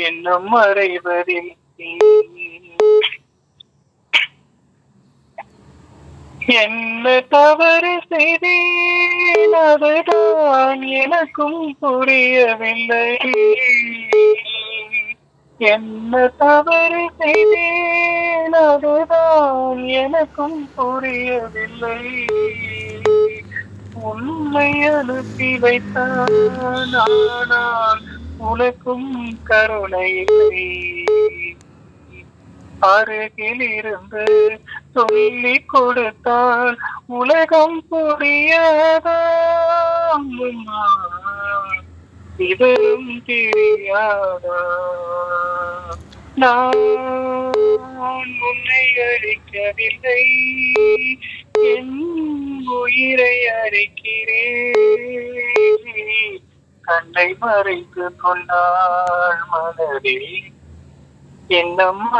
என்னும் மறைவதில் என்ன தவறு செய்தேன் அதுதான் எனக்கும் புரியவில்லை என்ன தவறு செய்தேன் அதுதான் எனக்கும் புரியவில்லை உண்மை அனுப்பி வைத்தான் ஆனால் உனக்கும் கருணை இல்லை அருகில் இருந்து சொல்லி கொடுத்தால் உலகம் புரியாதா அம்மா, இதுவும் தெரியாதா நான் உன்னை அழிக்கவில்லை என் உயிரை அழிக்கிறேன் கண்ணை மறைத்து கொண்டாள் மனதில் என்னம்மா